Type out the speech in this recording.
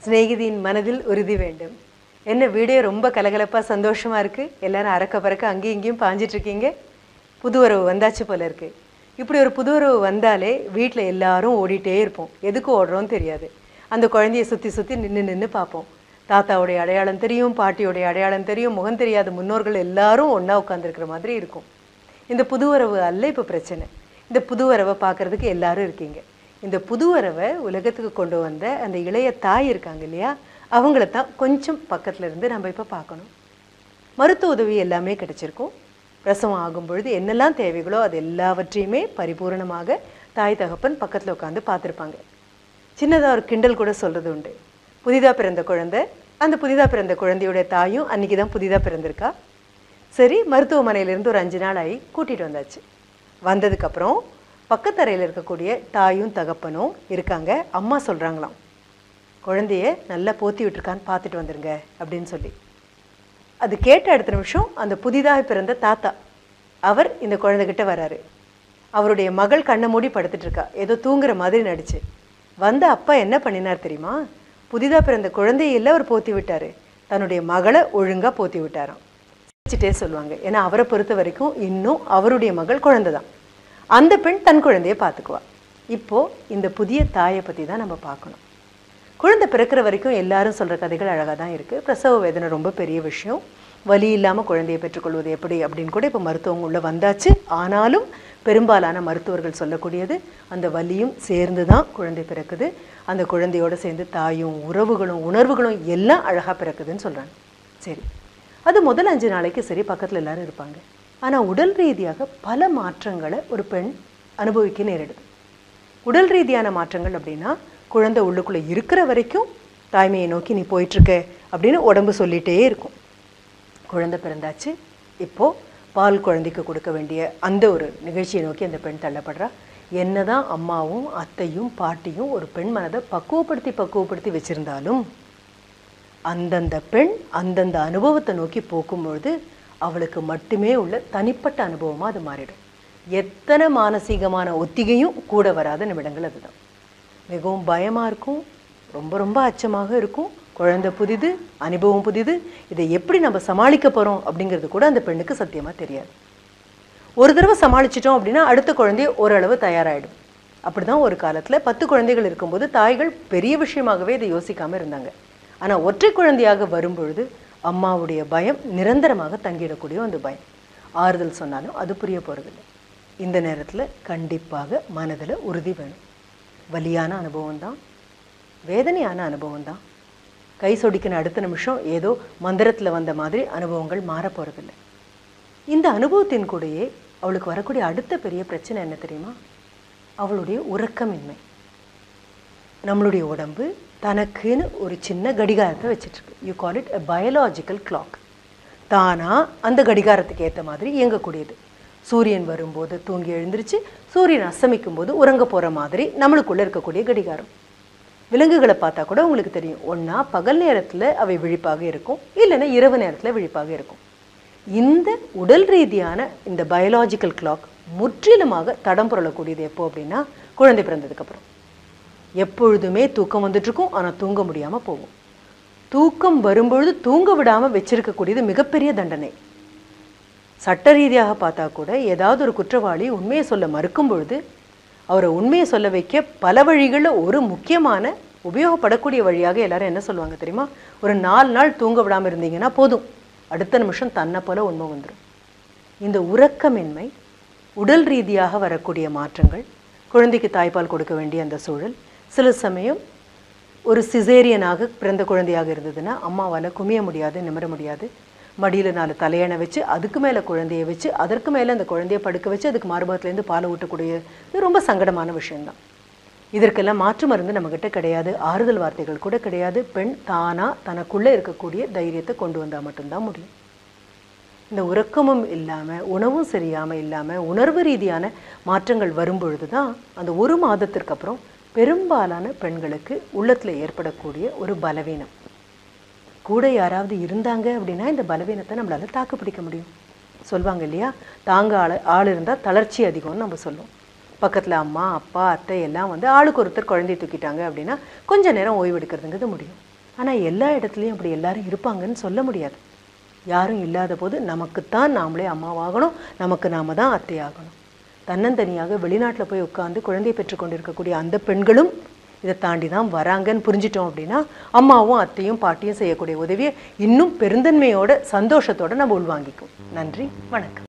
சிநேகிதியின் மனதில் உறுதி வேண்டும் என்ன வீடியோ ரொம்ப கலகலப்பாக சந்தோஷமாக இருக்குது எல்லாரும் அறக்க பறக்க அங்கேயும் இங்கேயும் பாஞ்சிட்டு இருக்கீங்க புது உறவு வந்தாச்சு போல இருக்கு இப்படி ஒரு புது உறவு வந்தாலே வீட்டில் எல்லாரும் ஓடிட்டே இருப்போம் எதுக்கு ஓடுறோம்னு தெரியாது அந்த குழந்தைய சுற்றி சுற்றி நின்று நின்று பார்ப்போம் தாத்தாவுடைய அடையாளம் தெரியும் பாட்டியோடைய அடையாளம் தெரியும் முகம் தெரியாத முன்னோர்கள் எல்லாரும் ஒன்றா உட்காந்துருக்கிற மாதிரி இருக்கும் இந்த புது உறவு அல்ல இப்போ பிரச்சனை இந்த புது உறவை பார்க்கறதுக்கு எல்லாரும் இருக்கீங்க இந்த புது உறவை உலகத்துக்கு கொண்டு வந்த அந்த இளைய தாய் இருக்காங்க இல்லையா அவங்கள தான் கொஞ்சம் பக்கத்துல இருந்து நம்ம இப்போ பார்க்கணும் மருத்துவ உதவி எல்லாமே கிடைச்சிருக்கும் பிரசவம் ஆகும் பொழுது என்னெல்லாம் தேவைகளோ அது எல்லாவற்றையுமே பரிபூரணமாக தாய் தகப்பன் பக்கத்தில் உட்காந்து பார்த்துருப்பாங்க சின்னதாக ஒரு கிண்டல் கூட சொல்கிறது உண்டு புதிதாக பிறந்த குழந்தை அந்த புதிதாக பிறந்த குழந்தையோட தாயும் அன்றைக்கி தான் புதிதாக பிறந்திருக்கா சரி மருத்துவமனையிலேருந்து ஒரு அஞ்சு நாள் ஆகி கூட்டிகிட்டு வந்தாச்சு வந்ததுக்கப்புறம் பக்கத்தறையில் இருக்கக்கூடிய தாயும் தகப்பனும் இருக்காங்க அம்மா சொல்கிறாங்களாம் குழந்தைய நல்லா போத்தி விட்டுருக்கான்னு பார்த்துட்டு வந்துருங்க அப்படின்னு சொல்லி அது கேட்ட அடுத்த நிமிஷம் அந்த புதிதாக பிறந்த தாத்தா அவர் இந்த குழந்தைகிட்ட வராரு அவருடைய மகள் கண்ணை மூடி படுத்துட்டு இருக்கா ஏதோ தூங்குற மாதிரி நடிச்சு வந்த அப்பா என்ன பண்ணினார் தெரியுமா புதிதாக பிறந்த குழந்தையில அவர் போத்தி விட்டாரு தன்னுடைய மகளை ஒழுங்கா போத்தி விட்டாராம் சிரிச்சுட்டே சொல்லுவாங்க ஏன்னா அவரை பொறுத்த வரைக்கும் இன்னும் அவருடைய மகள் குழந்தை தான் அந்த பெண் தன் குழந்தைய பார்த்துக்குவா இப்போ இந்த புதிய தாயை பற்றி தான் நம்ம பார்க்கணும் குழந்தை பிறக்கிற வரைக்கும் எல்லாரும் சொல்கிற கதைகள் அழகாக தான் இருக்குது பிரசவ வேதனை ரொம்ப பெரிய விஷயம் வலி இல்லாமல் குழந்தையை பெற்றுக்கொள்வது எப்படி அப்படின்னு கூட இப்போ மருத்துவம் உள்ள வந்தாச்சு ஆனாலும் பெரும்பாலான மருத்துவர்கள் சொல்லக்கூடியது அந்த வலியும் சேர்ந்து தான் குழந்தை பிறக்குது அந்த குழந்தையோட சேர்ந்து தாயும் உறவுகளும் உணர்வுகளும் எல்லாம் அழகாக பிறக்குதுன்னு சொல்கிறாங்க சரி அது முதல் அஞ்சு நாளைக்கு சரி பக்கத்தில் எல்லாரும் இருப்பாங்க ஆனால் உடல் ரீதியாக பல மாற்றங்களை ஒரு பெண் அனுபவிக்க நேரிடுது உடல் ரீதியான மாற்றங்கள் அப்படின்னா குழந்தை உள்ளுக்குள்ளே இருக்கிற வரைக்கும் தாய்மையை நோக்கி நீ போயிட்டுருக்க அப்படின்னு உடம்பு சொல்லிகிட்டே இருக்கும் குழந்தை பிறந்தாச்சு இப்போது பால் குழந்தைக்கு கொடுக்க வேண்டிய அந்த ஒரு நிகழ்ச்சியை நோக்கி அந்த பெண் தள்ளப்படுறா என்னதான் அம்மாவும் அத்தையும் பாட்டியும் ஒரு பெண் மனதை பக்குவப்படுத்தி பக்குவப்படுத்தி வச்சிருந்தாலும் அந்தந்த பெண் அந்தந்த அனுபவத்தை நோக்கி போக்கும்பொழுது அவளுக்கு மட்டுமே உள்ள தனிப்பட்ட அனுபவமாக அது மாறிடும் எத்தனை மானசீகமான ஒத்திகையும் கூட வராத நிமிடங்கள் அதுதான் மிகவும் பயமாக இருக்கும் ரொம்ப ரொம்ப அச்சமாக இருக்கும் குழந்தை புதிது அனுபவம் புதிது இதை எப்படி நம்ம சமாளிக்க போகிறோம் அப்படிங்கிறது கூட அந்த பெண்ணுக்கு சத்தியமாக தெரியாது ஒரு தடவை சமாளிச்சிட்டோம் அப்படின்னா அடுத்த குழந்தை ஓரளவு தயாராகிடும் அப்படி தான் ஒரு காலத்தில் பத்து குழந்தைகள் இருக்கும்போது தாய்கள் பெரிய விஷயமாகவே இதை யோசிக்காமல் இருந்தாங்க ஆனால் ஒற்றை குழந்தையாக வரும்பொழுது அம்மாவுடைய பயம் நிரந்தரமாக தங்கிடக்கூடிய அந்த பயம் ஆறுதல் சொன்னாலும் அது புரிய போகிறதில்லை இந்த நேரத்தில் கண்டிப்பாக மனதில் உறுதி வேணும் வலியான அனுபவம் தான் வேதனையான அனுபவம் தான் கை சொடிக்கின அடுத்த நிமிஷம் ஏதோ மந்திரத்தில் வந்த மாதிரி அனுபவங்கள் மாறப் போகிறதில்ல இந்த அனுபவத்தின் கூடயே அவளுக்கு வரக்கூடிய அடுத்த பெரிய பிரச்சனை என்ன தெரியுமா அவளுடைய உறக்கமின்மை நம்மளுடைய உடம்பு தனக்குன்னு ஒரு சின்ன கடிகாரத்தை வச்சிட்ருக்கு you call it a biological clock தானா அந்த கடிகாரத்துக்கு ஏற்ற மாதிரி இயங்கக்கூடியது சூரியன் வரும்போது தூங்கி எழுந்திருச்சு சூரியன் அஸ்தமிக்கும் போது உறங்க போகிற மாதிரி நம்மளுக்குள்ளே இருக்கக்கூடிய கடிகாரம் விலங்குகளை பார்த்தா கூட உங்களுக்கு தெரியும் ஒன்றா பகல் நேரத்தில் அவை விழிப்பாக இருக்கும் இல்லைன்னா இரவு நேரத்தில் விழிப்பாக இருக்கும் இந்த உடல் ரீதியான இந்த பயாலாஜிக்கல் கிளாக் முற்றிலுமாக தடம் புரளக்கூடியது எப்போ அப்படின்னா குழந்தை பிறந்ததுக்கப்புறம் எப்பொழுதுமே தூக்கம் வந்துட்டுருக்கும் ஆனால் தூங்க முடியாமல் போகும் தூக்கம் வரும்பொழுது தூங்க விடாமல் வச்சிருக்கக்கூடியது மிகப்பெரிய தண்டனை சட்ட ரீதியாக பார்த்தா கூட ஏதாவது ஒரு குற்றவாளி உண்மையை சொல்ல மறுக்கும் பொழுது அவரை உண்மையை சொல்ல வைக்க பல வழிகளில் ஒரு முக்கியமான உபயோகப்படக்கூடிய வழியாக எல்லாரும் என்ன சொல்லுவாங்க தெரியுமா ஒரு நாலு நாள் தூங்க விடாமல் இருந்தீங்கன்னா போதும் அடுத்த நிமிஷம் தன்னை போல உண்மை வந்துடும் இந்த உறக்கமின்மை உடல் ரீதியாக வரக்கூடிய மாற்றங்கள் குழந்தைக்கு தாய்ப்பால் கொடுக்க வேண்டிய அந்த சூழல் சில சமயம் ஒரு சிசேரியனாக பிறந்த குழந்தையாக இருந்ததுன்னா அம்மாவால் குமிய முடியாது நிமிர முடியாது மடியில் நாலு தலையணை வச்சு அதுக்கு மேலே குழந்தைய வச்சு அதற்கு மேலே அந்த குழந்தைய படுக்க வச்சு அதுக்கு மார்பகத்துலேருந்து பாலை ஊட்டக்கூடிய இது ரொம்ப சங்கடமான விஷயம்தான் இதற்கெல்லாம் மாற்று மருந்து நம்மக்கிட்ட கிடையாது ஆறுதல் வார்த்தைகள் கூட கிடையாது பெண் தானாக தனக்குள்ளே இருக்கக்கூடிய தைரியத்தை கொண்டு வந்தால் மட்டும்தான் முடியும் இந்த உறக்கமும் இல்லாமல் உணவும் சரியாமல் இல்லாமல் உணர்வு ரீதியான மாற்றங்கள் வரும்பொழுது தான் அந்த ஒரு மாதத்திற்கு அப்புறம் பெரும்பாலான பெண்களுக்கு உள்ளத்தில் ஏற்படக்கூடிய ஒரு பலவீனம் கூட யாராவது இருந்தாங்க அப்படின்னா இந்த பலவீனத்தை நம்மளால தாக்கு பிடிக்க முடியும் சொல்லுவாங்க இல்லையா தாங்க ஆள் ஆள் இருந்தால் தளர்ச்சி அதிகம்னு நம்ம சொல்லுவோம் பக்கத்தில் அம்மா அப்பா அத்தை எல்லாம் வந்து ஆளுக்கு ஒருத்தர் குழந்தைய தூக்கிட்டாங்க அப்படின்னா கொஞ்ச நேரம் ஓய்வு எடுக்கிறதுங்கிறது முடியும் ஆனால் எல்லா இடத்துலையும் அப்படி எல்லாரும் இருப்பாங்கன்னு சொல்ல முடியாது யாரும் இல்லாத போது நமக்குத்தான் நாமளே அம்மாவாகணும் நமக்கு நாம தான் அத்தையாகணும் தன்னந்தனியாக வெளிநாட்டில் போய் உட்காந்து குழந்தை பெற்றுக்கொண்டிருக்கக்கூடிய அந்த பெண்களும் இதை தாண்டி தான் வராங்கன்னு புரிஞ்சிட்டோம் அப்படின்னா அம்மாவும் அத்தையும் பாட்டியும் செய்யக்கூடிய உதவியை இன்னும் பெருந்தன்மையோட சந்தோஷத்தோட நம்ம உள்வாங்கிக்கும் நன்றி வணக்கம்